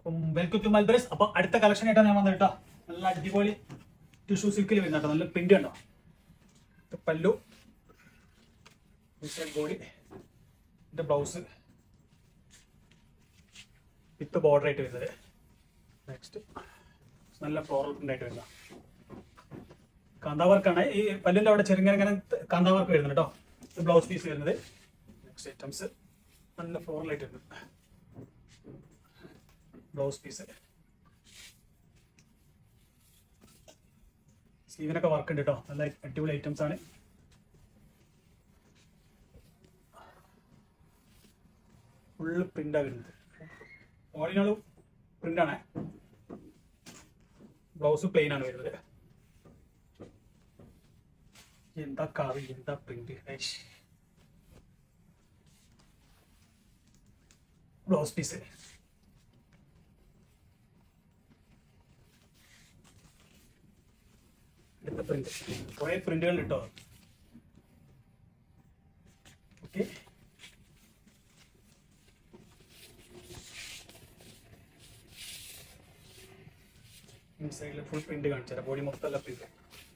അപ്പം welcome to മൽബറസ് അപ്പൊ അടുത്ത കളക്ഷൻ ആയിട്ടാണ് ഞാൻ വന്നത് കേട്ടോ നല്ല അടിപൊളി ടിഷ്യൂ സിൽക്കിൽ വരുന്ന കേട്ടോ നല്ല പ്രിന്റ് ഉണ്ടോ ഇത് പല്ലു ബോഡി ഇത് ബ്ലൗസ് വിത്ത് ബോർഡർ ആയിട്ട് വരുന്നത് നെക്സ്റ്റ് നല്ല ഫ്ലോറൽ പ്രിന്റ് ആയിട്ട് വരുന്ന കാന്താവർക്കാണ് ഈ പല്ലിന്റെ അവിടെ ചെറുങ്ങനെ കാന്താവർക്ക് വരുന്നത് കേട്ടോ ഇത് ബ്ലൗസ് പീസ് വരുന്നത് നെക്സ്റ്റ് ഐറ്റംസ് നല്ല ഫ്ലോറൽ ആയിട്ട് വരുന്നത് ബ്ലൗസ് പീസ് സ്ലീവിനൊക്കെ വർക്ക് ഉണ്ട് കേട്ടോ നല്ല അടിപൊളി ഐറ്റംസ് ആണ് ഫുള്ള് പ്രിന്റാണ് വരുന്നത് ഓളിനാളും പ്രിന്റാണ് ബ്ലൗസ് പ്ലെയിൻ ആണ് വരുന്നത് എന്താ കറി എന്താ പ്രിന്റ് ബ്ലൗസ് പീസ് അടുത്ത പ്രിന്റ് കുറെ പ്രിന്റുകൾ കിട്ടോ ഓക്കെ സൈഡിൽ ഫുൾ പ്രിന്റ് കാണിച്ചു തരാം ബോഡി മൊത്തം പ്രിന്റ്